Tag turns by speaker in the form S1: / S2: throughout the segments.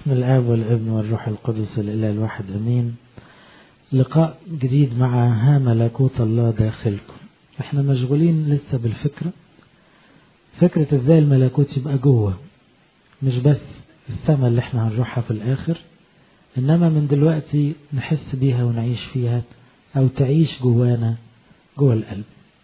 S1: باسم الآب والابن والروح القدس الإله الواحد أمين لقاء جديد مع ها ملكوت الله داخلكم احنا مشغولين لسه بالفكرة فكرة ازاي الملكوت يبقى جوه مش بس السماء اللي احنا هنروحها في الآخر إنما من دلوقتي نحس بيها ونعيش فيها أو تعيش جوانا جوه القلب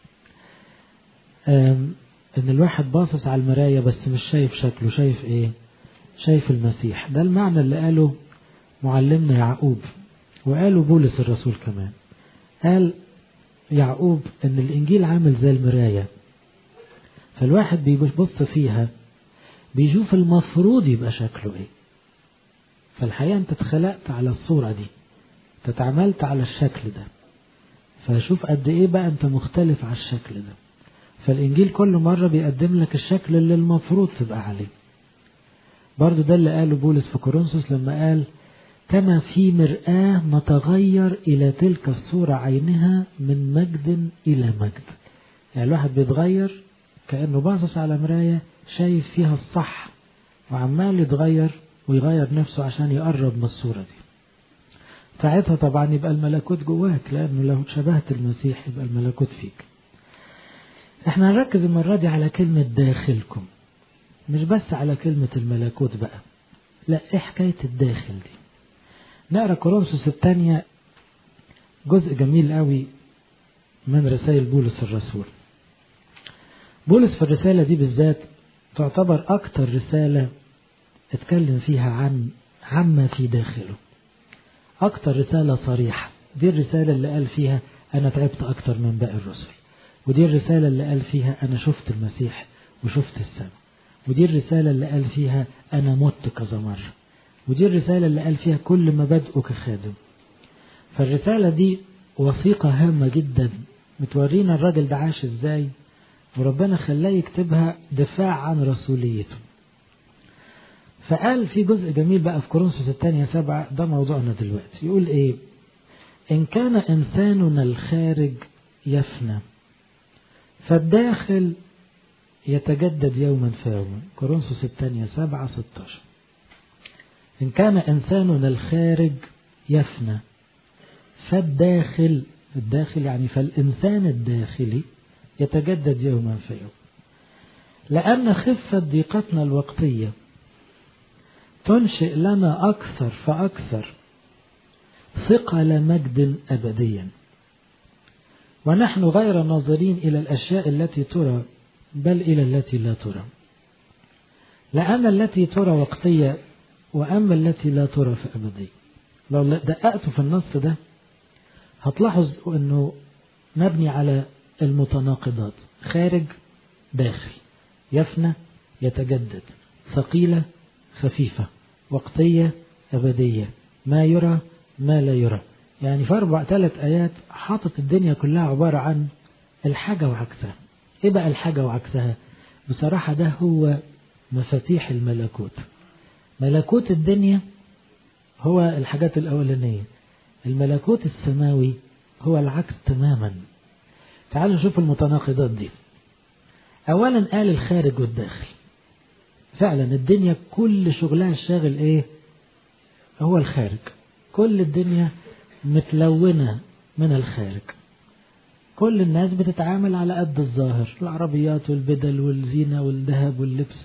S1: إن الواحد باصص على المراية بس مش شايف شكله شايف إيه شايف المسيح ده المعنى اللي قاله معلمنا يعقوب وقاله بولس الرسول كمان قال يعقوب ان الانجيل عامل زي المراية فالواحد بيبص فيها بيشوف المفروض يبقى شكله ايه فالحقيقة انت اتخلقت على الصورة دي تتعاملت على الشكل ده فشوف قد ايه بقى انت مختلف على الشكل ده فالانجيل كل مرة بيقدم لك الشكل اللي المفروض تبقى عليه برضو ده اللي قاله بولس في كورنثوس لما قال كما في مرآة نتغير إلى تلك الصورة عينها من مجد إلى مجد يعني الواحد بيتغير كأنه باصص على مراية شايف فيها الصح وعمال يتغير ويغير نفسه عشان يقرب من الصورة دي ساعتها طبعا يبقى الملكوت جواك لأنه لو شبهت المسيح يبقى الملكوت فيك احنا هنركز المرة دي على كلمة داخلكم مش بس على كلمة الملكوت بقى لا ايه حكاية الداخل دي نقرا كورنثوس الثانية جزء جميل قوي من رسائل بولس الرسول بولس في الرسالة دي بالذات تعتبر أكتر رسالة اتكلم فيها عن عما في داخله أكتر رسالة صريحة دي الرسالة اللي قال فيها أنا تعبت أكتر من باقي الرسل ودي الرسالة اللي قال فيها أنا شفت المسيح وشفت السماء ودي الرسالة اللي قال فيها أنا مت كذا مرة ودي الرسالة اللي قال فيها كل مبادئك خادم فالرسالة دي وثيقة هامة جدا متورينا الراجل ده عاش ازاي وربنا خلاه يكتبها دفاع عن رسوليته فقال في جزء جميل بقى في كورنثوس الثانية سبعة ده موضوعنا دلوقتي يقول ايه إن كان إنساننا الخارج يفنى فالداخل يتجدد يوما فيوما كورنثوس الثانية سبعة ستاشر إن كان إنساننا الخارج يفنى فالداخل الداخل يعني فالإنسان الداخلي يتجدد يوما فيوم لأن خفة ضيقتنا الوقتية تنشئ لنا أكثر فأكثر ثقل مجد أبديا ونحن غير ناظرين إلى الأشياء التي ترى بل إلى التي لا ترى لأن التي ترى وقتية وأما التي لا ترى في أبدية لو دققت في النص ده هتلاحظ أنه مبني على المتناقضات خارج داخل يفنى يتجدد ثقيلة خفيفة وقتية أبدية ما يرى ما لا يرى يعني في أربع ثلاث آيات حاطط الدنيا كلها عبارة عن الحاجة وعكسها إيه بقى الحاجة وعكسها بصراحة ده هو مفاتيح الملكوت ملكوت الدنيا هو الحاجات الأولانية الملكوت السماوي هو العكس تماما تعالوا نشوف المتناقضات دي أولا قال الخارج والداخل فعلا الدنيا كل شغلها الشاغل ايه هو الخارج كل الدنيا متلونة من الخارج كل الناس بتتعامل على قد الظاهر العربيات والبدل والزينة والذهب واللبس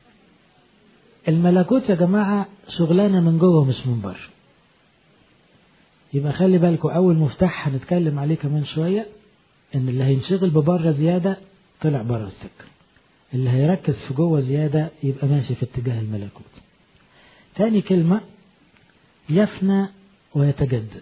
S1: الملكوت يا جماعة شغلانة من جوه مش من بره يبقى خلي بالكم أول مفتاح هنتكلم عليه كمان شوية إن اللي هينشغل ببره زيادة طلع بره السكة اللي هيركز في جوه زيادة يبقى ماشي في اتجاه الملكوت تاني كلمة يفنى ويتجدد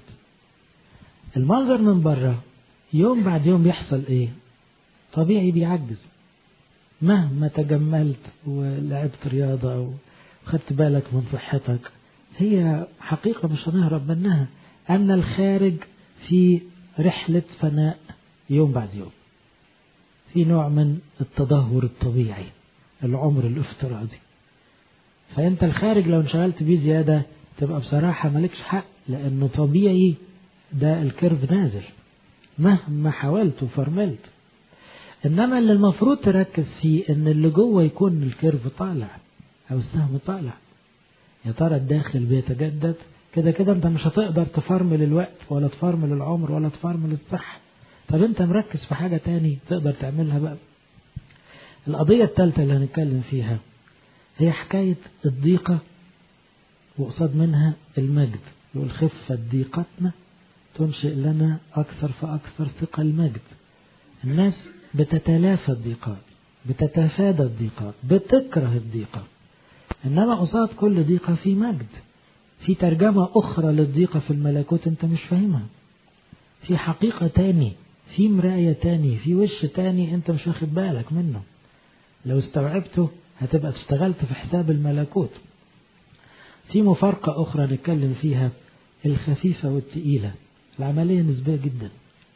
S1: المنظر من بره يوم بعد يوم بيحصل ايه طبيعي بيعجز مهما تجملت ولعبت رياضة أو خدت بالك من صحتك هي حقيقة مش هنهرب منها أن الخارج في رحلة فناء يوم بعد يوم في نوع من التدهور الطبيعي العمر الافتراضي فأنت الخارج لو انشغلت بيه زيادة تبقى بصراحة مالكش حق لأنه طبيعي ده الكيرف نازل مهما حاولت وفرملت إنما اللي المفروض تركز فيه إن اللي جوه يكون الكيرف طالع أو السهم طالع يا ترى الداخل بيتجدد كده كده انت مش هتقدر تفرمل الوقت ولا تفرمل العمر ولا تفرمل الصحة طب انت مركز في حاجة تاني تقدر تعملها بقى القضية الثالثة اللي هنتكلم فيها هي حكاية الضيقة وقصاد منها المجد يقول خفة ضيقتنا تنشئ لنا أكثر فأكثر ثقة المجد الناس بتتلافى الضيقات بتتفادى الضيقات بتكره الضيقة إنما قصاد كل ضيقة في مجد في ترجمة أخرى للضيقة في الملكوت أنت مش فاهمها في حقيقة تاني في مراية تاني في وش تاني أنت مش واخد بالك منه لو استوعبته هتبقى اشتغلت في حساب الملكوت في مفارقة أخرى نتكلم فيها الخفيفة والتقيلة العملية نسبية جدا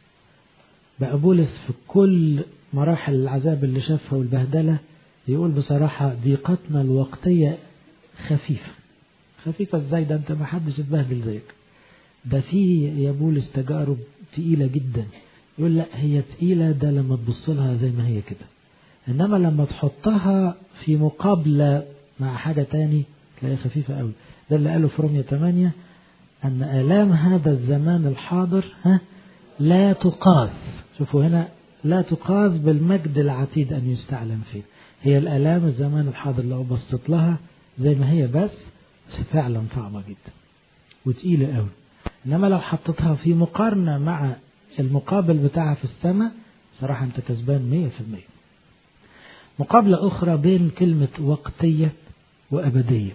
S1: بقى بولس في كل مراحل العذاب اللي شافها والبهدلة يقول بصراحة ضيقتنا الوقتية خفيفة خفيفة ازاي ده انت ما حدش اتبهدل زيك ده في يا بولس تجارب تقيلة جدا يقول لا هي تقيلة ده لما تبص لها زي ما هي كده انما لما تحطها في مقابلة مع حاجة تاني تلاقيها خفيفة قوي ده اللي قاله في رومية 8 أن آلام هذا الزمان الحاضر ها لا تقاس شوفوا هنا لا تقاس بالمجد العتيد أن يستعلم فيه هي الآلام الزمان الحاضر لو بصت لها زي ما هي بس فعلا صعبة جدا وتقيلة قوي إنما لو حطيتها في مقارنة مع المقابل بتاعها في السماء صراحة أنت كسبان مية في المية مقابلة أخرى بين كلمة وقتية وأبدية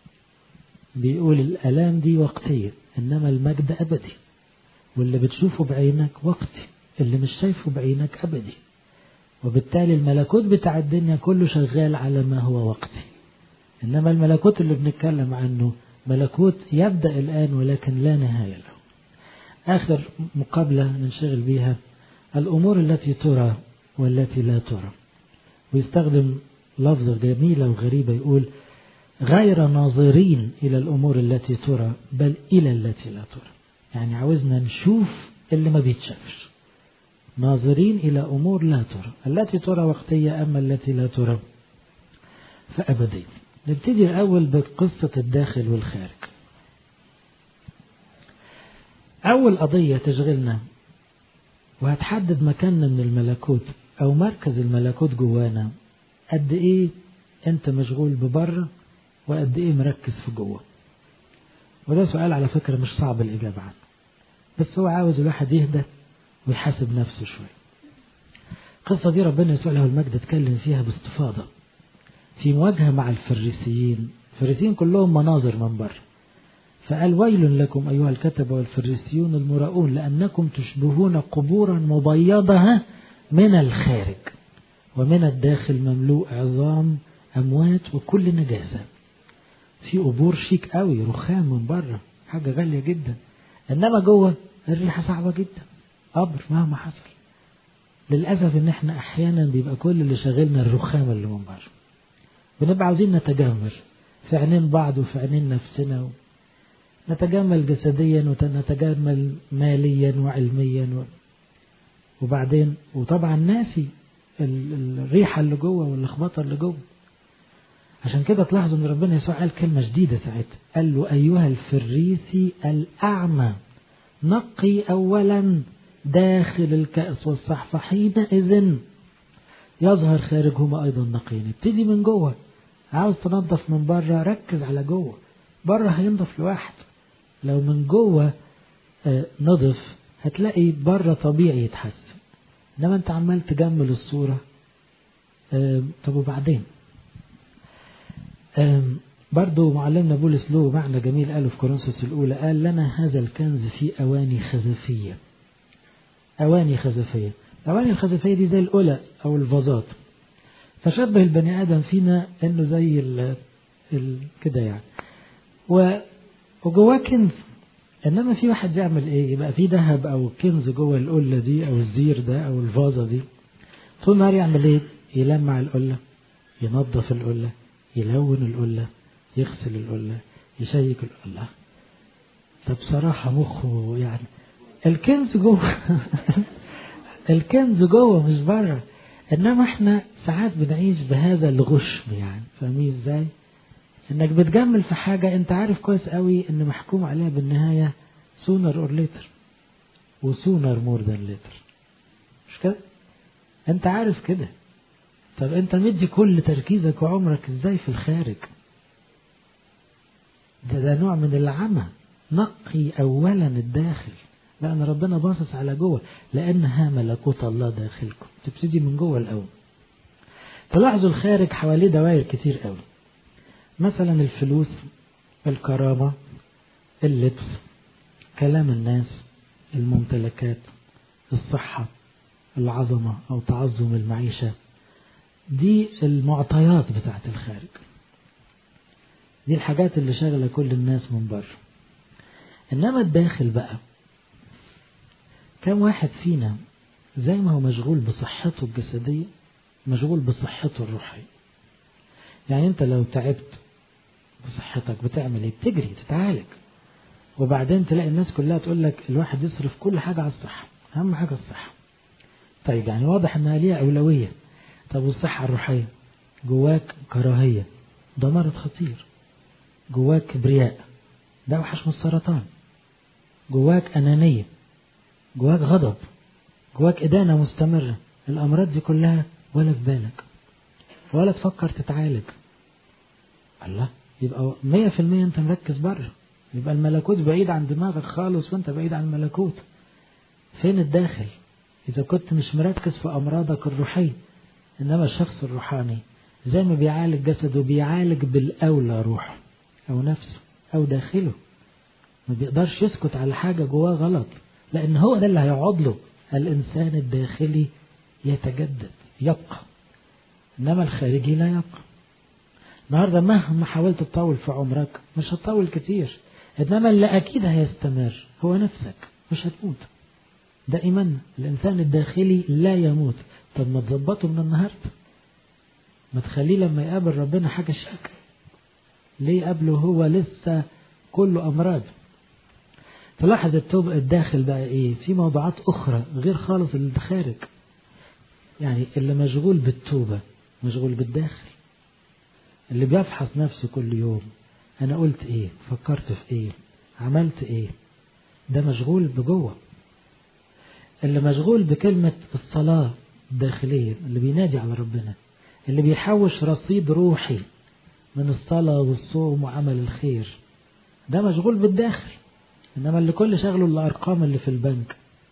S1: بيقول الآلام دي وقتية إنما المجد أبدي واللي بتشوفه بعينك وقتي اللي مش شايفه بعينك أبدي وبالتالي الملكوت بتاع الدنيا كله شغال على ما هو وقتي إنما الملكوت اللي بنتكلم عنه ملكوت يبدأ الآن ولكن لا نهاية له آخر مقابلة ننشغل بيها الأمور التي ترى والتي لا ترى ويستخدم لفظة جميلة وغريبة يقول غير ناظرين إلى الأمور التي ترى بل إلى التي لا ترى يعني عاوزنا نشوف اللي ما بيتشافش ناظرين إلى أمور لا ترى التي ترى وقتية أما التي لا ترى فأبدية نبتدي الأول بقصة الداخل والخارج أول قضية تشغلنا وهتحدد مكاننا من الملكوت أو مركز الملكوت جوانا قد إيه أنت مشغول ببره وقد إيه مركز في جوه وده سؤال على فكرة مش صعب الإجابة عنه بس هو عاوز الواحد يهدى ويحاسب نفسه شوية القصة دي ربنا يسوع له المجد اتكلم فيها باستفاضة في مواجهة مع الفريسيين الفريسيين كلهم مناظر من بره فقال ويل لكم أيها الكتبة والفريسيون المراؤون لأنكم تشبهون قبورا مبيضة من الخارج ومن الداخل مملوء عظام أموات وكل نجاسة في قبور شيك قوي رخام من بره حاجة غالية جدا إنما جوه الريحة صعبة جدا قبر مهما حصل للأسف إن إحنا أحيانا بيبقى كل اللي شاغلنا الرخام اللي من بره بنبقى عاوزين نتجمل في عينين بعض وفي عينين نفسنا و... نتجمل جسديا ونتجمل ماليا وعلميا و... وبعدين وطبعا ناسي الريحة اللي جوه واللخبطة اللي جوه عشان كده تلاحظوا ان ربنا يسوع قال كلمة جديدة ساعتها قال له أيها الفريسي الأعمى نقي أولا داخل الكأس والصحفة حينئذ يظهر خارجهما أيضا نقيين ابتدي من جوه عاوز تنظف من بره ركز على جوه بره هينضف لوحده لو من جوه نضف هتلاقي بره طبيعي يتحسن انما انت عمال تجمل الصورة طب وبعدين برضو معلمنا بولس له معنى جميل قاله في كورنثوس الأولى قال لنا هذا الكنز في أواني خزفية أواني خزفية الأواني الخزفية دي زي الأولى أو الفازات فشبه البني آدم فينا إنه زي ال ال كده يعني و وجواه كنز إنما في واحد بيعمل إيه يبقى في ذهب أو كنز جوه القلة دي أو الزير ده أو الفازة دي طول النهار يعمل إيه يلمع القلة ينظف القلة يلون القلة يغسل القلة يشيك القلة ده بصراحة مخه يعني الكنز جوه الكنز جوه مش بره انما احنا ساعات بنعيش بهذا الغشم يعني فاهمين ازاي انك بتجمل في حاجة انت عارف كويس قوي ان محكوم عليها بالنهاية sooner or later و sooner more than later مش كده انت عارف كده طب انت مدي كل تركيزك وعمرك ازاي في الخارج ده ده نوع من العمى نقي اولا الداخل لان ربنا باصص على جوه لانها ملكوت الله داخلكم تبتدي من جوه الاول تلاحظوا الخارج حواليه دوائر كتير قوي مثلا الفلوس الكرامة اللبس كلام الناس الممتلكات الصحة العظمة أو تعظم المعيشة دي المعطيات بتاعت الخارج دي الحاجات اللي شغلة كل الناس من بره إنما الداخل بقى كم واحد فينا زي ما هو مشغول بصحته الجسدية مشغول بصحته الروحية يعني انت لو تعبت بصحتك بتعمل ايه بتجري تتعالج وبعدين تلاقي الناس كلها تقول لك الواحد يصرف كل حاجة على الصحة أهم حاجة الصحة طيب يعني واضح انها ليها أولوية طب والصحة الروحية جواك كراهية ده مرض خطير جواك كبرياء ده وحش من السرطان جواك أنانية جواك غضب جواك إدانة مستمرة الأمراض دي كلها ولا في بالك ولا تفكر تتعالج الله يبقى مية في المية انت مركز بره يبقى الملكوت بعيد عن دماغك خالص وانت بعيد عن الملكوت فين الداخل اذا كنت مش مركز في امراضك الروحية انما الشخص الروحاني زي ما بيعالج جسده بيعالج بالاولى روحه او نفسه او داخله ما بيقدرش يسكت على حاجة جواه غلط لان هو ده اللي هيقعد له الانسان الداخلي يتجدد يبقى إنما الخارجي لا يبقى النهاردة مهما حاولت تطول في عمرك مش هتطول كتير إنما اللي أكيد هيستمر هو نفسك مش هتموت ده إيمان الإنسان الداخلي لا يموت طب ما تظبطه من النهاردة ما تخليه لما يقابل ربنا حاجة شيك ليه قبله هو لسه كله أمراض تلاحظ التوب الداخل بقى إيه في موضوعات أخرى غير خالص الخارج يعني اللي مشغول بالتوبة مشغول بالداخل اللي بيفحص نفسه كل يوم أنا قلت إيه فكرت في إيه عملت إيه ده مشغول بجوه اللي مشغول بكلمة الصلاة الداخلية اللي بينادي على ربنا اللي بيحوش رصيد روحي من الصلاة والصوم وعمل الخير ده مشغول بالداخل إنما اللي كل شغله الأرقام اللي في البنك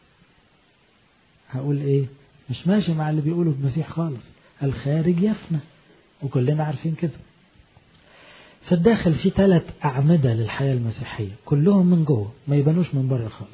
S1: هقول إيه مش ماشي مع اللي بيقوله المسيح خالص الخارج يفنى وكلنا عارفين كده في الداخل في ثلاث أعمدة للحياة المسيحية كلهم من جوه ما يبانوش من بره خالص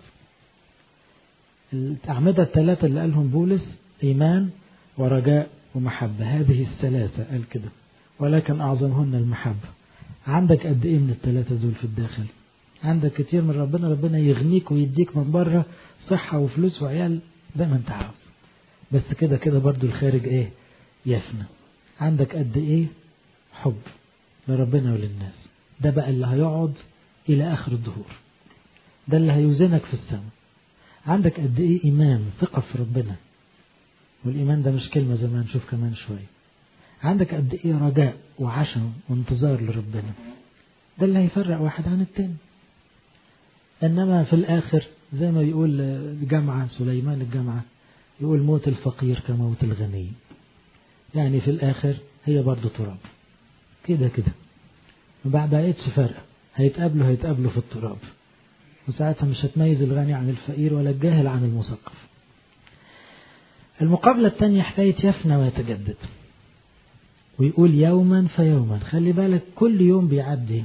S1: الأعمدة الثلاثة اللي قالهم بولس إيمان ورجاء ومحبة هذه الثلاثة قال كده ولكن أعظمهن المحبة عندك قد إيه من الثلاثة دول في الداخل عندك كتير من ربنا ربنا يغنيك ويديك من بره صحة وفلوس وعيال زي ما انت عاوز بس كده كده برضو الخارج ايه يفنى عندك قد ايه حب لربنا وللناس ده بقى اللي هيقعد الى اخر الدهور ده اللي هيوزنك في السماء عندك قد ايه ايمان ثقة في ربنا والايمان ده مش كلمة زي ما نشوف كمان شوية عندك قد ايه رجاء وعشم وانتظار لربنا ده اللي هيفرق واحد عن التاني انما في الاخر زي ما بيقول الجامعة سليمان الجامعة يقول موت الفقير كموت الغني يعني في الآخر هي برضه تراب كده كده ما بقتش فرق هيتقابلوا هيتقابلوا في التراب وساعتها مش هتميز الغني عن الفقير ولا الجاهل عن المثقف المقابلة الثانية حكاية يفنى ويتجدد ويقول يوما فيوما خلي بالك كل يوم بيعدي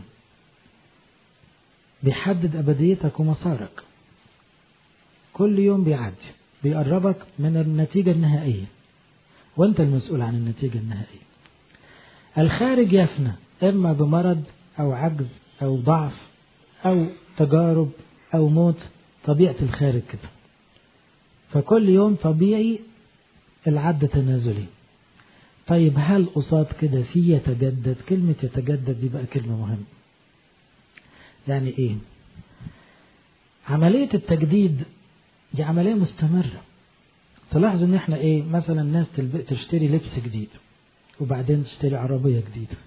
S1: بيحدد أبديتك ومسارك كل يوم بيعدي بيقربك من النتيجة النهائية وانت المسؤول عن النتيجة النهائية الخارج يفنى اما بمرض او عجز او ضعف او تجارب او موت طبيعة الخارج كده فكل يوم طبيعي العد تنازلي طيب هل قصاد كده في يتجدد كلمة يتجدد دي بقى كلمة مهمة يعني ايه عملية التجديد دي عملية مستمرة تلاحظوا ان احنا ايه مثلا ناس تشتري لبس جديد وبعدين تشتري عربية جديدة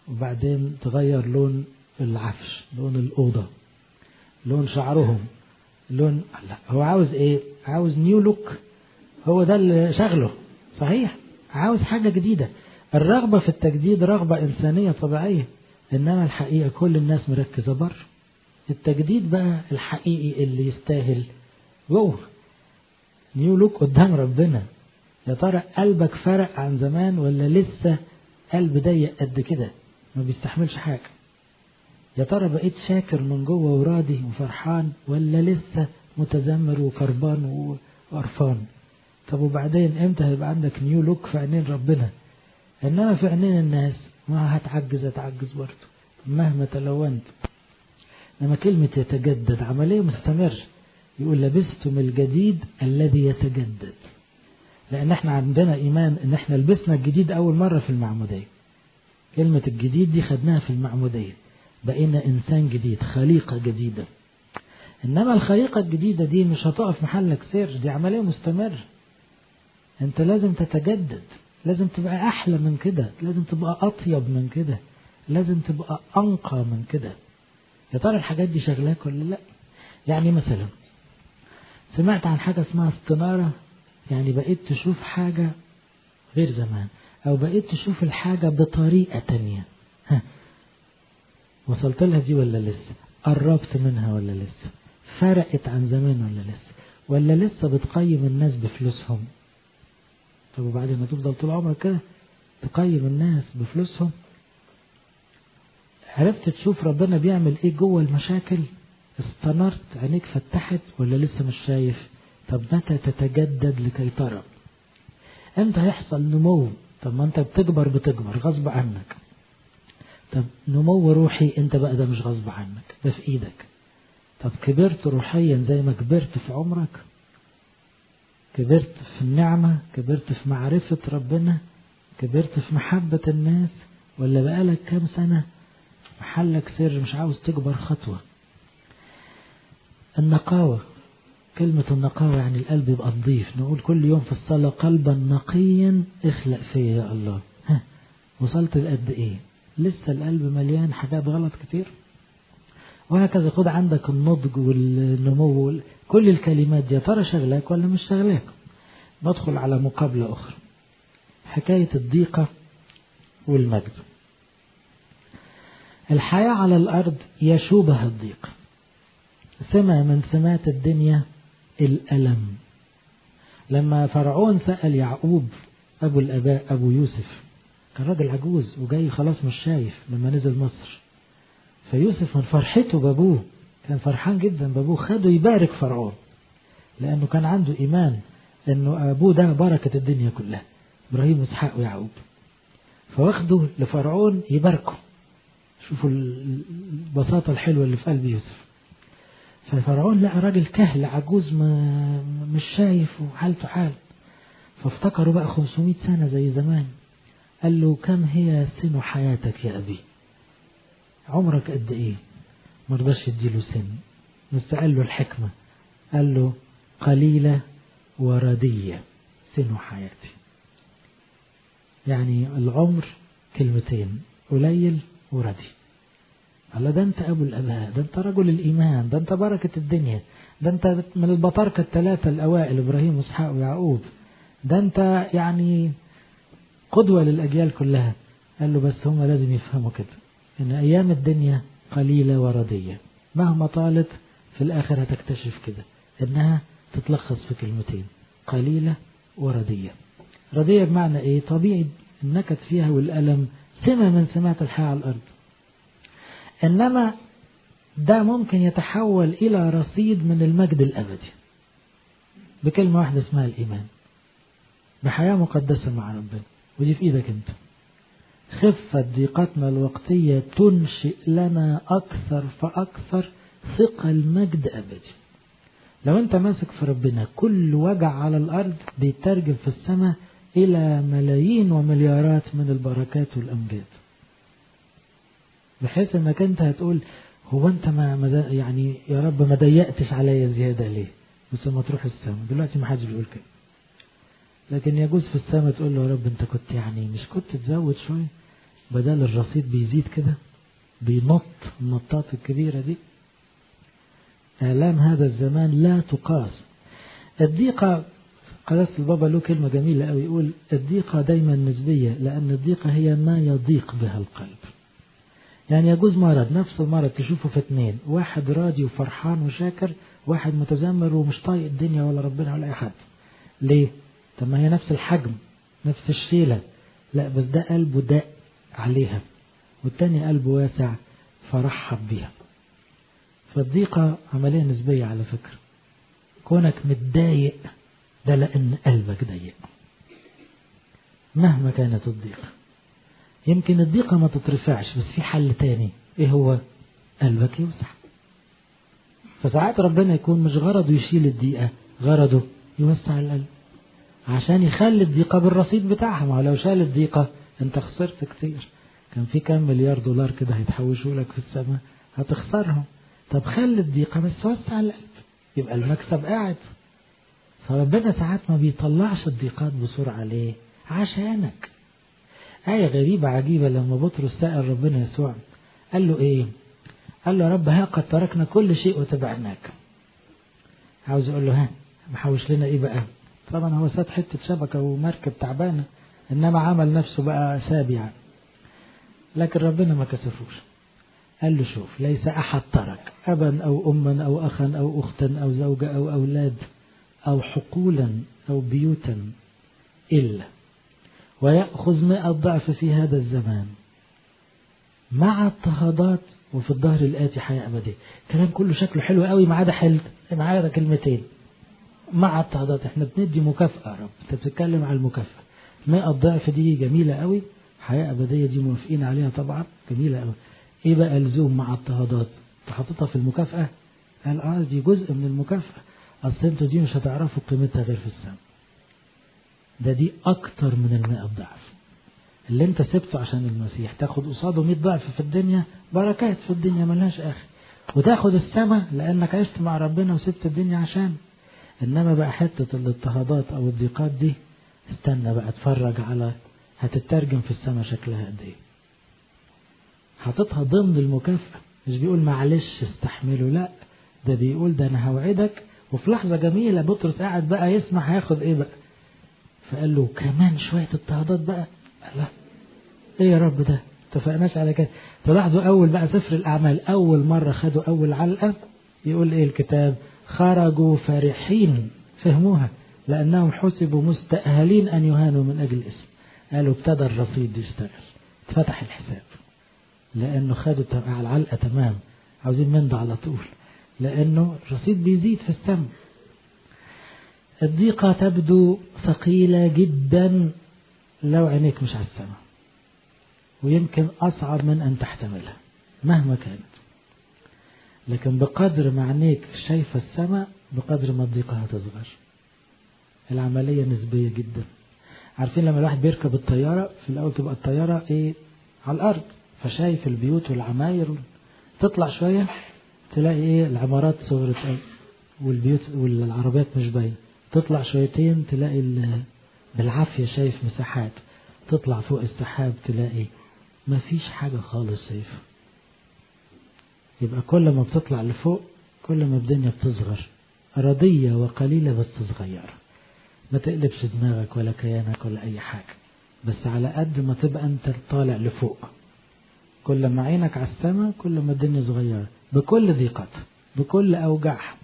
S1: وبعدين تغير لون العفش لون الأوضة لون شعرهم لون لا هو عاوز ايه عاوز نيو لوك هو ده اللي شغله صحيح عاوز حاجة جديدة الرغبة في التجديد رغبة إنسانية طبيعية إنما الحقيقة كل الناس مركزة بره التجديد بقى الحقيقي اللي يستاهل جوه نيو لوك قدام ربنا يا ترى قلبك فرق عن زمان ولا لسه قلب ضيق قد كده ما بيستحملش حاجة يا ترى بقيت شاكر من جوه وراضي وفرحان ولا لسه متذمر وكربان وقرفان طب وبعدين امتى هيبقى عندك نيو لوك في عينين ربنا انما في عينين الناس ما هتعجز هتعجز برضه مهما تلونت لما كلمة يتجدد عملية مستمر يقول لبستم الجديد الذي يتجدد لأن احنا عندنا إيمان إن احنا لبسنا الجديد أول مرة في المعمودية كلمة الجديد دي خدناها في المعمودية بقينا إنسان جديد خليقة جديدة إنما الخليقة الجديدة دي مش هتقف محلك سر دي عملية مستمرة أنت لازم تتجدد لازم تبقى أحلى من كده لازم تبقى أطيب من كده لازم تبقى أنقى من كده يا ترى الحاجات دي شغلاك ولا لا يعني مثلا سمعت عن حاجة اسمها استنارة يعني بقيت تشوف حاجة غير زمان أو بقيت تشوف الحاجة بطريقة تانية ها. وصلت لها دي ولا لسه قربت منها ولا لسه فرقت عن زمان ولا لسه ولا لسه بتقيم الناس بفلوسهم طب وبعدين ما تفضل طول عمرك كده تقيم الناس بفلوسهم عرفت تشوف ربنا بيعمل ايه جوه المشاكل استنرت عينيك فتحت ولا لسه مش شايف طب متى تتجدد لكي ترى امتى هيحصل نمو طب ما انت بتكبر بتكبر غصب عنك طب نمو روحي انت بقى ده مش غصب عنك ده في ايدك طب كبرت روحيا زي ما كبرت في عمرك كبرت في النعمة كبرت في معرفة ربنا كبرت في محبة الناس ولا بقالك كام سنة محلك سر مش عاوز تكبر خطوة النقاوة كلمة النقاوة يعني القلب يبقى نظيف نقول كل يوم في الصلاة قلبا نقيا اخلق فيا يا الله ها وصلت لقد ايه لسه القلب مليان حاجات غلط كتير وهكذا خد عندك النضج والنمو كل الكلمات دي يا ترى شغلاك ولا مش شغلاك ندخل على مقابلة أخرى حكاية الضيقة والمجد الحياة على الأرض يشوبها الضيق سمة من سمات الدنيا الألم لما فرعون سأل يعقوب أبو الأباء أبو يوسف كان راجل عجوز وجاي خلاص مش شايف لما نزل مصر فيوسف من فرحته بابوه كان فرحان جدا بابوه خده يبارك فرعون لأنه كان عنده إيمان أنه أبوه ده بركة الدنيا كلها إبراهيم وإسحاق ويعقوب فواخده لفرعون يباركه شوفوا البساطة الحلوة اللي في قلب يوسف ففرعون لقى راجل كهل عجوز ما مش شايف وحالته حال فافتكروا بقى 500 سنة زي زمان قال له كم هي سن حياتك يا أبي عمرك قد إيه مرضاش يديله سن بس قال له الحكمة قال له قليلة وردية سن حياتي يعني العمر كلمتين قليل وردي الله ده انت ابو الاباء ده انت رجل الايمان ده انت بركة الدنيا ده انت من البطاركة الثلاثة الاوائل ابراهيم واسحاق ويعقوب ده انت يعني قدوة للاجيال كلها قال له بس هم لازم يفهموا كده ان ايام الدنيا قليلة وردية مهما طالت في الاخر هتكتشف كده انها تتلخص في كلمتين قليلة وردية ردية بمعنى ايه طبيعي النكد فيها والألم سمة من سمات الحياة على الأرض إنما ده ممكن يتحول إلى رصيد من المجد الأبدي بكلمة واحدة اسمها الإيمان بحياة مقدسة مع ربنا ودي في إيدك أنت خفة ضيقتنا الوقتية تنشئ لنا أكثر فأكثر ثقة المجد أبدي لو أنت ماسك في ربنا كل وجع على الأرض بيترجم في السماء إلى ملايين ومليارات من البركات والأمجاد بحيث انك انت هتقول هو انت ما يعني يا رب ما ضيقتش عليا زيادة ليه بس لما تروح السماء دلوقتي ما حدش بيقول كده لكن يجوز في السماء تقول له يا رب انت كنت يعني مش كنت تزود شوية بدل الرصيد بيزيد كده بينط النطات الكبيرة دي آلام هذا الزمان لا تقاس الضيقة قداسة البابا له كلمة جميلة أوي يقول الضيقة دايما نسبية لأن الضيقة هي ما يضيق بها القلب يعني يجوز مرض نفس المرض تشوفه في اثنين واحد راضي وفرحان وشاكر واحد متذمر ومش طايق الدنيا ولا ربنا ولا أي حد ليه؟ طب ما هي نفس الحجم نفس الشيلة لا بس ده قلبه داق عليها والتاني قلبه واسع فرحب بيها فالضيقة عملية نسبية على فكرة كونك متضايق ده لأن قلبك ضيق مهما كانت الضيقة يمكن الضيقة ما تترفعش بس في حل تاني ايه هو قلبك يوسع فساعات ربنا يكون مش غرضه يشيل الضيقة غرضه يوسع القلب عشان يخلي الضيقة بالرصيد بتاعها ما لو شال الضيقة انت خسرت كتير كان في كام مليار دولار كده هيتحوشوا لك في السماء هتخسرهم طب خلي الضيقة بس وسع القلب يبقى المكسب قاعد فربنا ساعات ما بيطلعش الضيقات بسرعة ليه عشانك آية غريبة عجيبة لما بطرس سأل ربنا يسوع قال له إيه قال له يا رب ها قد تركنا كل شيء وتبعناك عاوز يقول له ها محوش لنا إيه بقى طبعا هو ساب حتة شبكة ومركب تعبانة إنما عمل نفسه بقى ساب يعني لكن ربنا ما كسفوش قال له شوف ليس أحد ترك أبا أو أما أو أخا أو أختا أو زوجة أو أولاد أو حقولا أو بيوتا إلا ويأخذ مئة ضعف في هذا الزمان مع اضطهادات وفي الظهر الآتي حياة أبدية كلام كله شكله حلو قوي ما عدا حل ما عدا كلمتين مع اضطهادات احنا بندي مكافأة يا رب انت بتتكلم على المكافأة مئة ضعف دي جميلة قوي حياة أبدية دي موافقين عليها طبعا جميلة قوي ايه بقى لزوم مع اضطهادات انت حاططها في المكافأة قال اه دي جزء من المكافأة اصل انتوا دي مش هتعرفوا قيمتها غير في السماء ده دي اكتر من المئة ضعف اللي انت سبته عشان المسيح تاخد قصاده 100 ضعف في الدنيا بركات في الدنيا ملهاش اخر وتاخد السماء لانك عشت مع ربنا وسبت الدنيا عشان انما بقى حتة الاضطهادات او الضيقات دي استنى بقى اتفرج على هتترجم في السماء شكلها قد ايه حاططها ضمن المكافأة مش بيقول معلش استحمله لا ده بيقول ده انا هوعدك وفي لحظة جميلة بطرس قاعد بقى يسمع هياخد ايه بقى فقال له كمان شوية اضطهادات بقى قال له ايه يا رب ده اتفقناش على كده تلاحظوا اول بقى سفر الاعمال اول مرة خدوا اول علقة يقول ايه الكتاب خرجوا فرحين فهموها لانهم حسبوا مستأهلين ان يهانوا من اجل الاسم قالوا ابتدى الرصيد يشتغل اتفتح الحساب لانه خدوا على العلقة تمام عاوزين من ده على طول لانه الرصيد بيزيد في السم الضيقة تبدو ثقيلة جدا لو عينيك مش على السماء ويمكن أصعب من أن تحتملها مهما كانت لكن بقدر ما عينيك شايفة السماء بقدر ما الضيقة هتصغر العملية نسبية جدا عارفين لما الواحد بيركب الطيارة في الأول تبقى الطيارة إيه على الأرض فشايف البيوت والعماير تطلع شوية تلاقي إيه العمارات صغرت قوي والبيوت والعربيات مش باينة تطلع شويتين تلاقي بالعافية شايف مساحات تطلع فوق السحاب تلاقي ما فيش حاجة خالص شايفها يبقى كل ما بتطلع لفوق كل ما الدنيا بتصغر أرضية وقليلة بس صغيرة ما تقلبش دماغك ولا كيانك ولا أي حاجة بس على قد ما تبقى أنت طالع لفوق كل ما عينك على السماء كل ما الدنيا صغيرة بكل ضيقتها بكل أوجاعها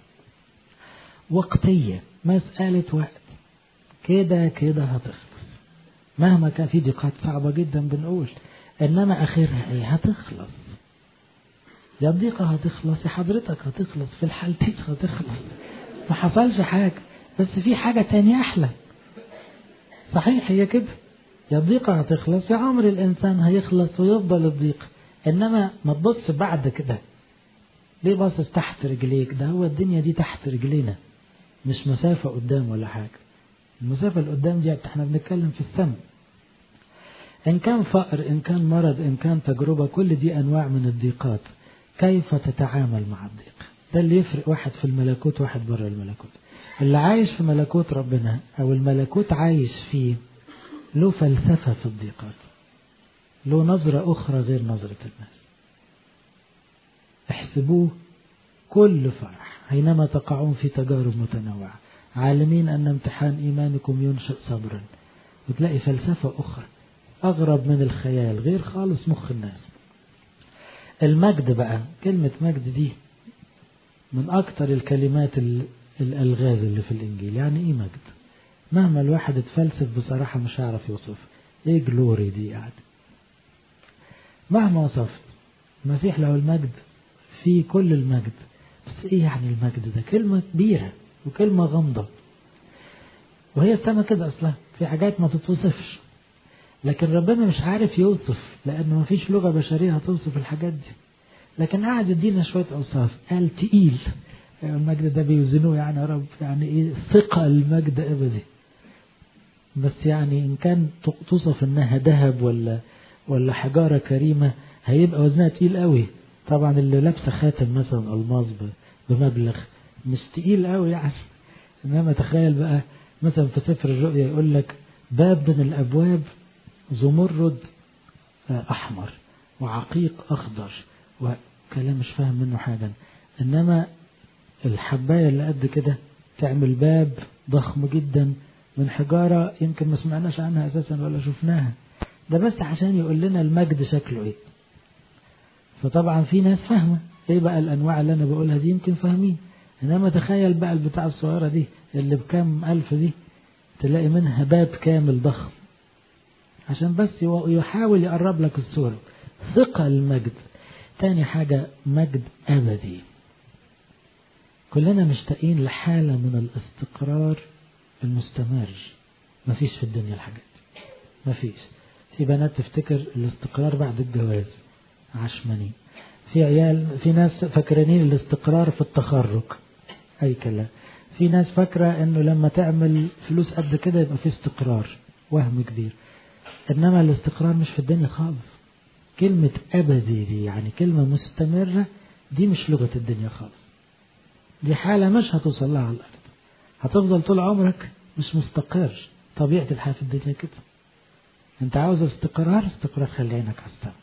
S1: وقتية مسألة وقت كده كده هتخلص مهما كان في ضيقات صعبة جدا بنقول إنما آخرها إيه هتخلص يا الضيقة هتخلص يا حضرتك هتخلص في الحالتين هتخلص ما حصلش حاجة بس في حاجة تانية أحلى صحيح هي كده يا الضيقة هتخلص يا عمر الإنسان هيخلص ويفضل الضيق إنما ما تبص بعد كده ليه باصص تحت رجليك ده هو الدنيا دي تحت رجلينا مش مسافة قدام ولا حاجة المسافة اللي قدام دي احنا بنتكلم في السماء إن كان فقر إن كان مرض إن كان تجربة كل دي أنواع من الضيقات كيف تتعامل مع الضيق ده اللي يفرق واحد في الملكوت واحد بره الملكوت اللي عايش في ملكوت ربنا أو الملكوت عايش فيه له فلسفة في الضيقات له نظرة أخرى غير نظرة الناس احسبوه كل فرح حينما تقعون في تجارب متنوعة عالمين أن امتحان إيمانكم ينشئ صبرا وتلاقي فلسفة أخرى أغرب من الخيال غير خالص مخ الناس المجد بقى كلمة مجد دي من أكتر الكلمات الألغاز اللي في الإنجيل يعني إيه مجد مهما الواحد اتفلسف بصراحة مش هعرف يوصف إيه جلوري دي يعني مهما وصفت المسيح له المجد في كل المجد بس إيه يعني المجد ده كلمة كبيرة وكلمة غامضة وهي السما كده أصلا في حاجات ما تتوصفش لكن ربنا مش عارف يوصف لأنه ما فيش لغة بشرية هتوصف الحاجات دي لكن قاعد يدينا شوية أوصاف قال تقيل المجد ده بيوزنوه يعني يا رب يعني إيه ثقة المجد أبدي بس يعني إن كان توصف إنها ذهب ولا ولا حجارة كريمة هيبقى وزنها تقيل قوي طبعا اللي لابسة خاتم مثلا ألماظ بمبلغ مش تقيل قوي يعني إنما تخيل بقى مثلا في سفر الرؤيا يقول لك باب من الأبواب زمرد أحمر وعقيق أخضر وكلام مش فاهم منه حاجة إنما الحباية اللي قد كده تعمل باب ضخم جدا من حجارة يمكن ما سمعناش عنها أساسا ولا شفناها ده بس عشان يقول لنا المجد شكله إيه فطبعا في ناس فاهمة إيه بقى الأنواع اللي أنا بقولها دي يمكن فاهمين إنما تخيل بقى البتاع الصغيرة دي اللي بكام ألف دي تلاقي منها باب كامل ضخم عشان بس يحاول يقرب لك الصورة ثقة المجد تاني حاجة مجد أبدي كلنا مشتاقين لحالة من الاستقرار المستمر مفيش في الدنيا الحاجات مفيش في بنات تفتكر الاستقرار بعد الجواز عشماني في عيال في ناس فاكرين الاستقرار في التخرج أي كلام في ناس فاكرة انه لما تعمل فلوس قد كده يبقى في استقرار وهم كبير انما الاستقرار مش في الدنيا خالص كلمة أبدي دي يعني كلمة مستمرة دي مش لغة الدنيا خالص دي حالة مش هتوصل لها على الأرض هتفضل طول عمرك مش مستقر طبيعة الحياة في الدنيا كده انت عاوز استقرار استقرار خلي عينك على السما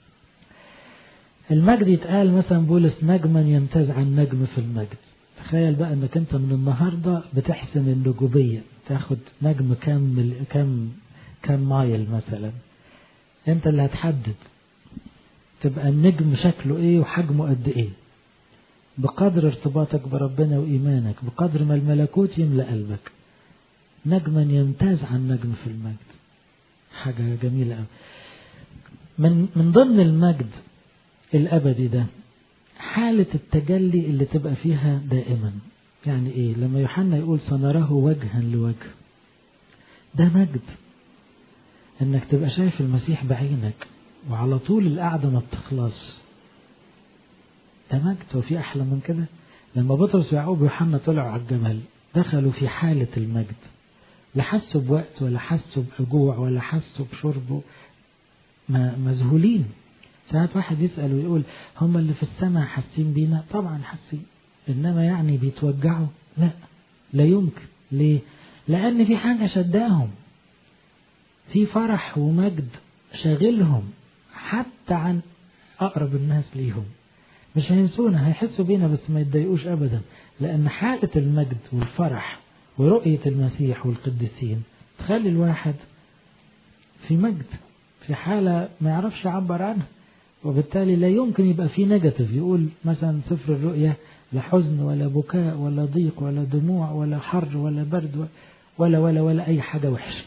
S1: المجد يتقال مثلا بولس نجما يمتاز عن نجم في المجد تخيل بقى انك انت من النهاردة بتحسم النجوبية تاخد نجم كام كام كام مايل مثلا انت اللي هتحدد تبقى النجم شكله ايه وحجمه قد ايه بقدر ارتباطك بربنا وإيمانك بقدر ما الملكوت يملأ قلبك نجما يمتاز عن نجم في المجد حاجة جميلة أوي من من ضمن المجد الأبدي ده حالة التجلي اللي تبقى فيها دائما يعني إيه لما يوحنا يقول سنراه وجها لوجه ده مجد إنك تبقى شايف المسيح بعينك وعلى طول القعدة ما بتخلص ده مجد وفي أحلى من كده لما بطرس ويعقوب ويوحنا طلعوا على الجمل دخلوا في حالة المجد لا حسوا بوقت ولا حسوا بجوع ولا حسوا بشرب مذهولين ساعات واحد يسأل ويقول هم اللي في السماء حاسين بينا طبعا حاسين إنما يعني بيتوجعوا لا لا يمكن ليه لأن في حاجة شداهم في فرح ومجد شاغلهم حتى عن أقرب الناس ليهم مش هينسونا هيحسوا بينا بس ما يتضايقوش أبدا لأن حالة المجد والفرح ورؤية المسيح والقديسين تخلي الواحد في مجد في حالة ما يعرفش يعبر عنها وبالتالي لا يمكن يبقى في نيجاتيف يقول مثلا سفر الرؤيا لا حزن ولا بكاء ولا ضيق ولا دموع ولا حر ولا برد ولا ولا ولا أي حاجة وحشة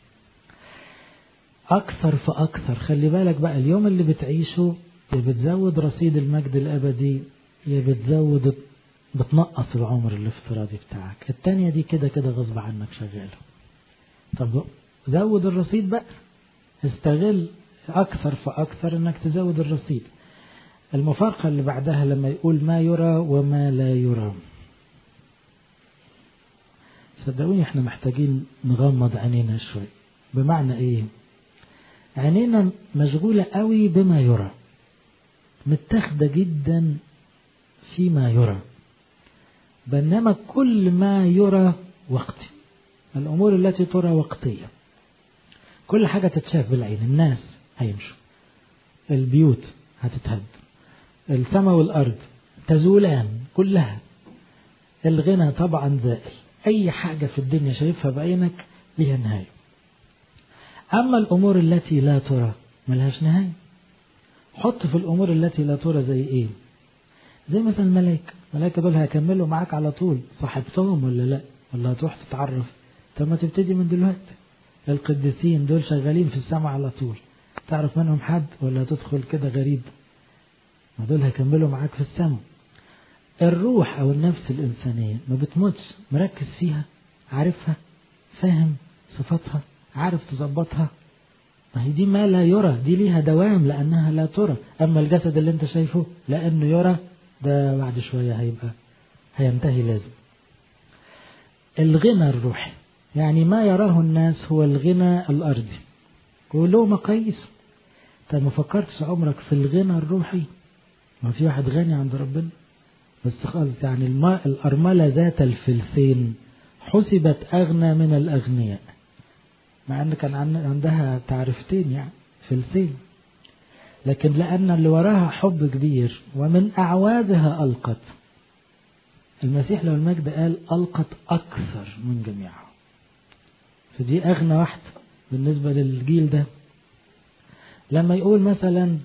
S1: أكثر فأكثر خلي بالك بقى اليوم اللي بتعيشه يا بتزود رصيد المجد الأبدي يا بتزود بتنقص العمر الافتراضي بتاعك التانية دي كده كده غصب عنك شغالة طب زود الرصيد بقى استغل أكثر فأكثر أنك تزود الرصيد المفارقة اللي بعدها لما يقول ما يرى وما لا يرى صدقوني احنا محتاجين نغمض عينينا شوي بمعنى ايه عينينا مشغولة قوي بما يرى متاخدة جدا فيما يرى بينما كل ما يرى وقتي الأمور التي ترى وقتية كل حاجة تتشاف بالعين الناس هيمشوا البيوت هتتهد السماء والأرض تزولان كلها الغنى طبعا زائل أي حاجة في الدنيا شايفها بعينك ليها نهاية أما الأمور التي لا ترى ملهاش نهاية حط في الأمور التي لا ترى زي إيه زي مثلا الملائكة الملائكة دول هيكملوا معاك على طول صاحبتهم ولا لا ولا هتروح تتعرف طب ما تبتدي من دلوقتي القديسين دول شغالين في السماء على طول تعرف منهم حد ولا تدخل كده غريب ما دول هيكملوا معاك في السماء الروح او النفس الانسانية ما بتموتش مركز فيها عارفها فاهم صفاتها عارف تظبطها ما هي دي ما لا يرى دي ليها دوام لانها لا ترى اما الجسد اللي انت شايفه لانه يرى ده بعد شوية هيبقى هينتهي لازم الغنى الروحي يعني ما يراه الناس هو الغنى الأرضي وله مقاييس طب ما فكرتش عمرك في الغنى الروحي ما في واحد غني عند ربنا بس خالص يعني الماء الأرملة ذات الفلسين حسبت أغنى من الأغنياء مع أن كان عندها تعرفتين يعني فلسين لكن لأن اللي وراها حب كبير ومن أعوادها ألقت المسيح لو المجد قال ألقت أكثر من جميعها فدي أغنى واحدة بالنسبة للجيل ده لما يقول مثلا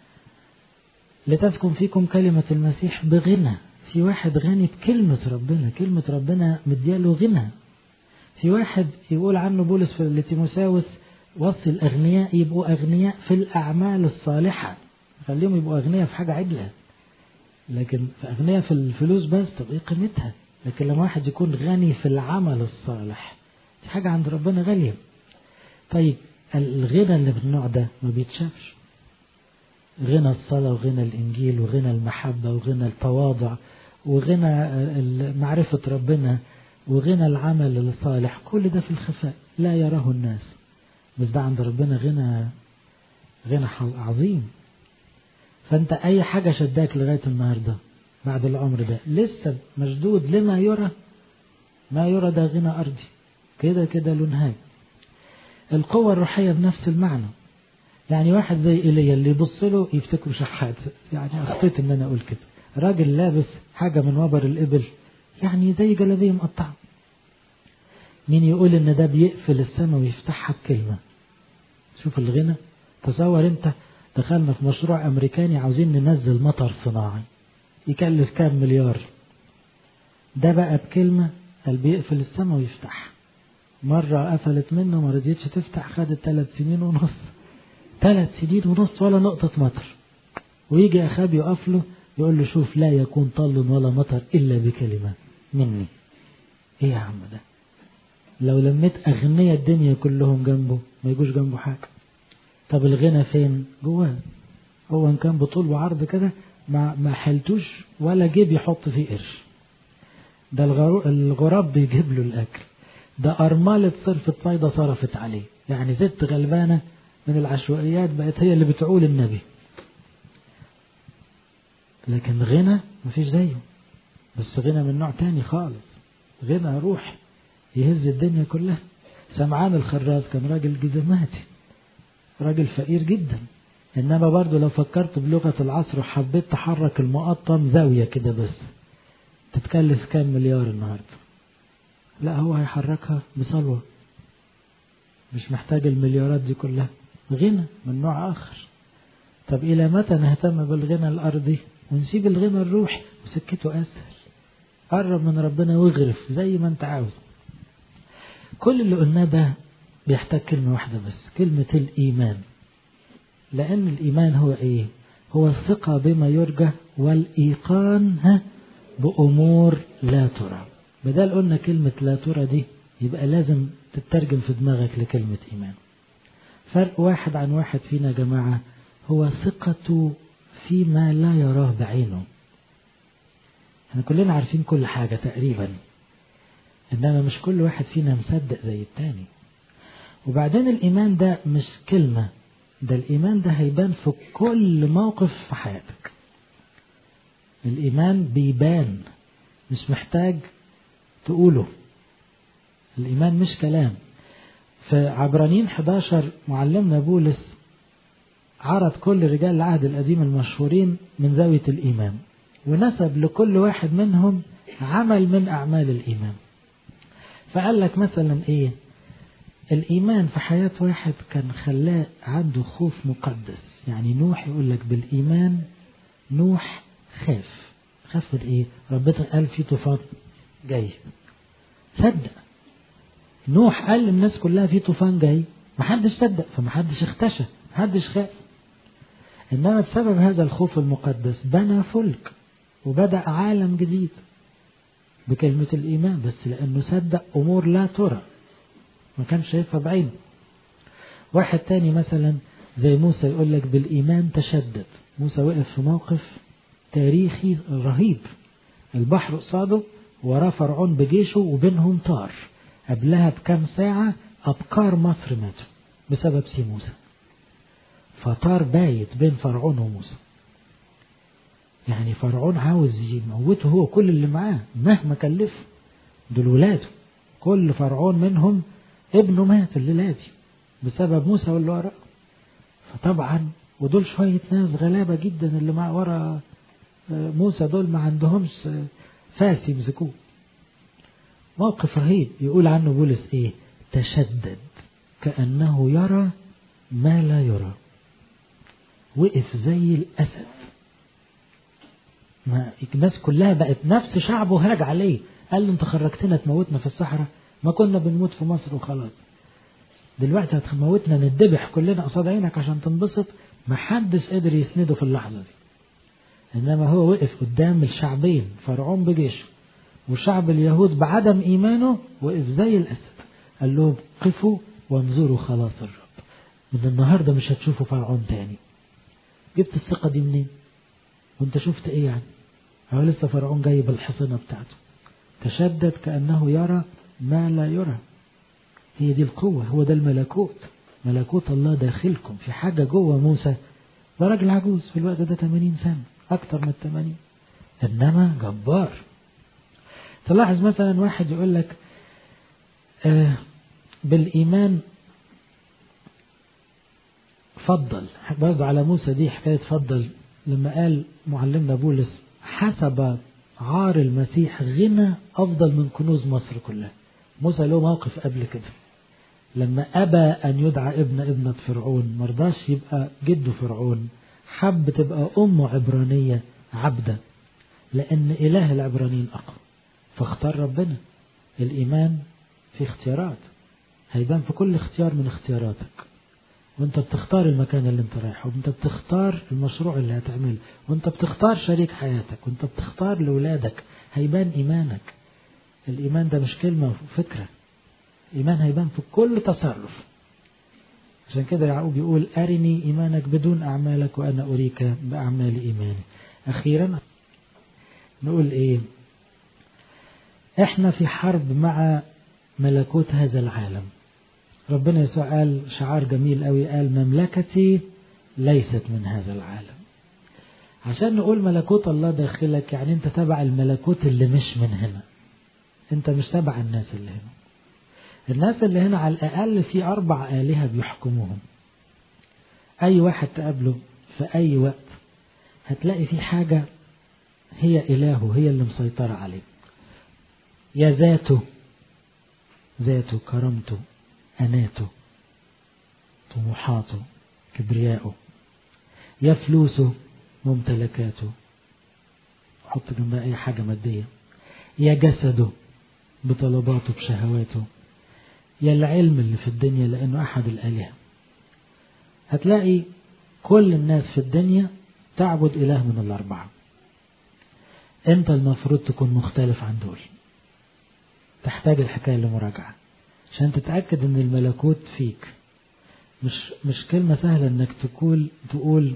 S1: لتسكن فيكم كلمة المسيح بغنى في واحد غني بكلمة ربنا كلمة ربنا مدياله غنى في واحد يقول عنه بولس في لتيموساوس وصي الأغنياء يبقوا أغنياء في الأعمال الصالحة خليهم يبقوا أغنياء في حاجة عدلة لكن في أغنياء في الفلوس بس طب إيه قيمتها لكن لما واحد يكون غني في العمل الصالح دي حاجة عند ربنا غالية طيب الغنى اللي بالنوع ده ما بيتشافش غنى الصلاة وغنى الإنجيل وغنى المحبة وغنى التواضع وغنى معرفة ربنا وغنى العمل الصالح كل ده في الخفاء لا يراه الناس بس ده عند ربنا غنى غنى عظيم فانت اي حاجة شداك لغاية النهاردة بعد العمر ده لسه مشدود لما يرى ما يرى ده غنى أرضي كده كده له نهاية القوة الروحية بنفس المعنى يعني واحد زي إيليا اللي يبص له يفتكره شحات يعني أخطيت إن أنا أقول كده راجل لابس حاجة من وبر الإبل يعني زي جلابية مقطعة مين يقول إن ده بيقفل السماء ويفتحها بكلمة شوف الغنى تصور أنت دخلنا في مشروع أمريكاني عاوزين ننزل مطر صناعي يكلف كام مليار ده بقى بكلمة قال بيقفل السماء ويفتح مرة قفلت منه ما رضيتش تفتح خدت ثلاث سنين ونص ثلاث سنين ونص ولا نقطة مطر ويجي أخاب يقف له يقول له شوف لا يكون طل ولا مطر إلا بكلمة مني إيه يا عم ده لو لميت أغنياء الدنيا كلهم جنبه ما يجوش جنبه حاجة طب الغنى فين جواه هو إن كان بطول وعرض كده ما ما حلتوش ولا جيب يحط فيه قرش ده الغراب بيجيب له الأكل ده أرملة صرفة صيدة صرفت عليه يعني ست غلبانة من العشوائيات بقت هي اللي بتعول النبي لكن غنى مفيش زيه بس غنى من نوع تاني خالص غنى روح يهز الدنيا كلها سمعان الخراز كان راجل جزماتي راجل فقير جدا انما برضه لو فكرت بلغة العصر وحبيت تحرك المقطم زاوية كده بس تتكلف كام مليار النهاردة لا هو هيحركها بصلوة مش محتاج المليارات دي كلها غنى من نوع آخر طب إلى متى نهتم بالغنى الأرضي ونسيب الغنى الروحي وسكته أسهل قرب من ربنا واغرف زي ما انت عاوز كل اللي قلناه ده بيحتاج كلمة واحدة بس كلمة الإيمان لأن الإيمان هو إيه هو الثقة بما يرجى والإيقان ها بأمور لا ترى بدل قلنا كلمة لا ترى دي يبقى لازم تترجم في دماغك لكلمة إيمان فرق واحد عن واحد فينا يا جماعة هو ثقته فيما لا يراه بعينه احنا كلنا عارفين كل حاجة تقريبا إنما مش كل واحد فينا مصدق زي التاني وبعدين الإيمان ده مش كلمة ده الإيمان ده هيبان في كل موقف في حياتك الإيمان بيبان مش محتاج تقوله الإيمان مش كلام في عبرانيين 11 معلمنا بولس عرض كل رجال العهد القديم المشهورين من زاوية الإيمان ونسب لكل واحد منهم عمل من أعمال الإيمان فقال لك مثلا إيه الإيمان في حياة واحد كان خلاه عنده خوف مقدس يعني نوح يقول لك بالإيمان نوح خاف خاف من إيه ربنا قال في طوفان جاي صدق نوح قال للناس كلها في طوفان جاي محدش صدق فمحدش اختشى محدش خاف إنما بسبب هذا الخوف المقدس بنى فلك وبدأ عالم جديد بكلمة الإيمان بس لأنه صدق أمور لا ترى ما كانش شايفها بعينه واحد تاني مثلا زي موسى يقول لك بالإيمان تشدد موسى وقف في موقف تاريخي رهيب البحر قصاده وراه فرعون بجيشه وبينهم طار قبلها بكم ساعة أبكار مصر ماتوا بسبب سي موسى فطار بايت بين فرعون وموسى يعني فرعون عاوز يموته هو كل اللي معاه مهما كلفه دول ولاده كل فرعون منهم ابنه مات الليلة دي بسبب موسى واللي وراه فطبعا ودول شوية ناس غلابة جدا اللي مع ورا موسى دول ما عندهمش فاس يمسكوه موقف رهيب يقول عنه بولس ايه تشدد كأنه يرى ما لا يرى وقف زي الأسد ما الناس كلها بقت نفس شعبه هاج عليه قال له انت خرجتنا تموتنا في الصحراء ما كنا بنموت في مصر وخلاص دلوقتي هتموتنا نتذبح كلنا قصاد عينك عشان تنبسط ما حدش قدر يسنده في اللحظة دي إنما هو وقف قدام الشعبين فرعون بجيشه وشعب اليهود بعدم إيمانه وقف زي الأسد قال لهم قفوا وانظروا خلاص الرب من النهاردة مش هتشوفوا فرعون تاني جبت الثقة دي منين وانت شفت ايه يعني هو لسه فرعون جاي بالحصنة بتاعته تشدد كأنه يرى ما لا يرى هي دي القوة هو ده الملكوت ملكوت الله داخلكم في حاجة جوه موسى ده راجل عجوز في الوقت ده 80 سنة أكتر من 80 إنما جبار تلاحظ مثلا واحد يقول لك آه بالإيمان فضل برضه على موسى دي حكاية فضل لما قال معلمنا بولس حسب عار المسيح غنى أفضل من كنوز مصر كلها موسى له موقف قبل كده لما أبى أن يدعى ابن ابنة فرعون مرضاش يبقى جده فرعون حب تبقى أمه عبرانية عبدة لأن إله العبرانيين أقوى فاختار ربنا الإيمان في اختيارات هيبان في كل اختيار من اختياراتك وانت بتختار المكان اللي انت رايحه وانت بتختار المشروع اللي هتعمله وانت بتختار شريك حياتك وانت بتختار لولادك هيبان إيمانك الإيمان ده مش كلمة وفكرة إيمان هيبان في كل تصرف عشان كده يعقوب يقول أرني إيمانك بدون أعمالك وأنا أريك بأعمال إيماني أخيرا نقول إيه إحنا في حرب مع ملكوت هذا العالم ربنا يسوع قال شعار جميل قوي قال مملكتي ليست من هذا العالم عشان نقول ملكوت الله داخلك يعني انت تبع الملكوت اللي مش من هنا انت مش تبع الناس اللي هنا الناس اللي هنا على الأقل في أربع آلهة بيحكموهم أي واحد تقابله في أي وقت هتلاقي في حاجة هي إلهه هي اللي مسيطرة عليه يا ذاته ذاته كرامته أناته طموحاته كبرياءه يا فلوسه ممتلكاته حط جنبها أي حاجة مادية يا جسده بطلباته بشهواته يا العلم اللي في الدنيا لأنه أحد الآلهة هتلاقي كل الناس في الدنيا تعبد إله من الأربعة أنت المفروض تكون مختلف عن دول تحتاج الحكاية لمراجعة عشان تتأكد أن الملكوت فيك مش مش كلمة سهلة أنك تقول تقول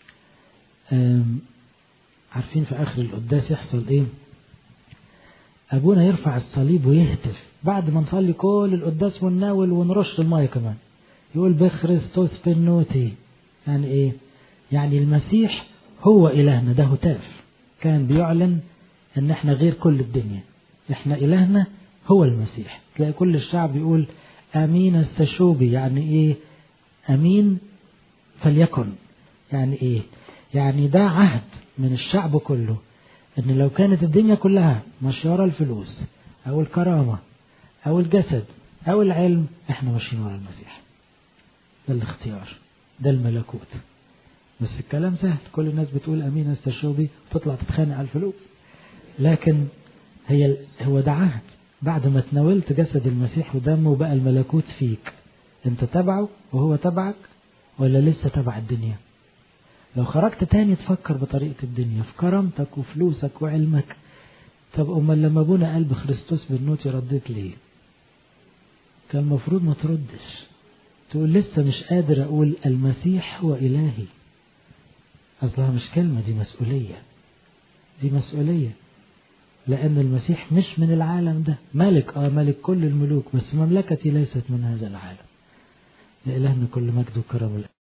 S1: عارفين في آخر القداس يحصل إيه أبونا يرفع الصليب ويهتف بعد ما نصلي كل القداس ونناول ونرش المية كمان يقول بخريستوس بنوتي يعني ايه يعني المسيح هو إلهنا ده هتاف كان بيعلن ان احنا غير كل الدنيا احنا إلهنا هو المسيح تلاقي كل الشعب يقول امين التشوبي يعني ايه امين فليكن يعني ايه يعني ده عهد من الشعب كله ان لو كانت الدنيا كلها ماشيه ورا الفلوس او الكرامه او الجسد او العلم احنا ماشيين ورا المسيح ده الاختيار ده الملكوت بس الكلام سهل كل الناس بتقول امين استشوبي وتطلع تتخانق على الفلوس لكن هي هو ده عهد بعد ما تناولت جسد المسيح ودمه بقى الملكوت فيك انت تبعه وهو تبعك ولا لسه تبع الدنيا لو خرجت تاني تفكر بطريقة الدنيا في كرامتك وفلوسك وعلمك طب أمال لما أبونا قلب خريستوس بالنوتي رديت ليه كان المفروض ما تردش تقول لسه مش قادر أقول المسيح هو إلهي أصلها مش كلمة دي مسؤولية دي مسؤولية لأن المسيح مش من العالم ده ملك آه ملك كل الملوك بس مملكتي ليست من هذا العالم لإلهنا كل مجد وكرم